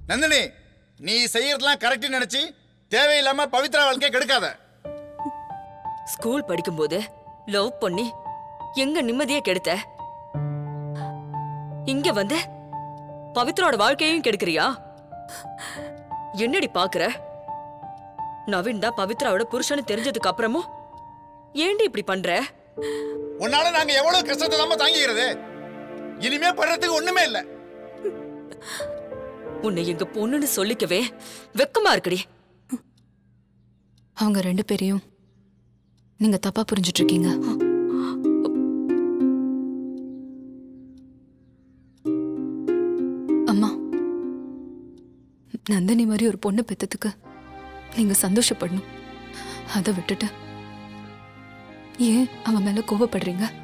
நந்தினி நீ செய்யறதெல்லாம் கரெக்ட் நினைச்சு தேவையில்லாம பவித்ரா வாழ்க்கையை கெடுக்காத ஸ்கூல் படிக்கும்போது லவ் பண்ணி எங்க நிம்மதியை கெடுத்த இங்க வந்து பவித்ரோட வாழ்க்கையையும் கெடுக்கிறியா என்னடி பாக்குற நவீன் தான் பவித்ராவோட புருஷன்னு தெரிஞ்சதுக்கு அப்புறமும் ஏண்டி இப்படி பண்ற உன்னால நாங்க எவ்வளவு கஷ்டத்தை இல்லாம தாங்கிக்கிறது இனிமே படுறதுக்கு ஒண்ணுமே இல்ல உன்னை எங்க பொண்ணுன்னு சொல்லிக்கவே வெக்கமா இருக்குடி அவங்க ரெண்டு பேரையும் நீங்க தப்பா புரிஞ்சிட்டு இருக்கீங்க அம்மா நந்தினி மாதிரி ஒரு பொண்ணு பெத்ததுக்கு நீங்க சந்தோஷப்படணும் அதை விட்டுட்டு ஏன் அவன் மேல கோவப்படுறீங்க